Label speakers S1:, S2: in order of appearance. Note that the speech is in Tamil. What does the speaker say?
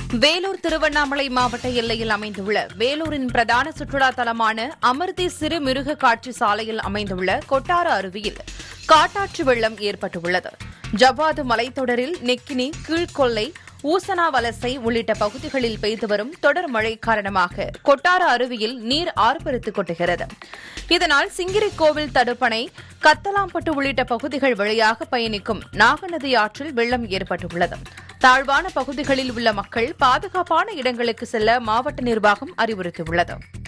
S1: வேலூர் திருவண்ணாமலை மாவட்ட எல்லையில் அமைந்துள்ள வேலூரின் பிரதான சுற்றுலா தலமான அமிர்தி சிறு மிருக காட்சி சாலையில் அமைந்துள்ள கொட்டார அருவியில் காட்டாற்று வெள்ளம் ஏற்பட்டுள்ளது ஜவ்வாது மலைத்தொடரில் நெக்கினி கீழ்கொல்லை ஊசனா வலசை உள்ளிட்ட பகுதிகளில் பெய்து வரும் தொடர் மழை காரணமாக கொட்டார அருவியில் நீர் ஆர்ப்பரித்து கொட்டுகிறது இதனால் சிங்கிரிக்கோவில் தடுப்பணை கத்தலாம்பட்டு உள்ளிட்ட பகுதிகள் வழியாக பயணிக்கும் நாகநதி ஆற்றில் வெள்ளம் ஏற்பட்டுள்ளது தாழ்வான பகுதிகளில் உள்ள மக்கள் பாதுகாப்பான இடங்களுக்கு செல்ல மாவட்ட நிர்வாகம் அறிவுறுத்தியுள்ளது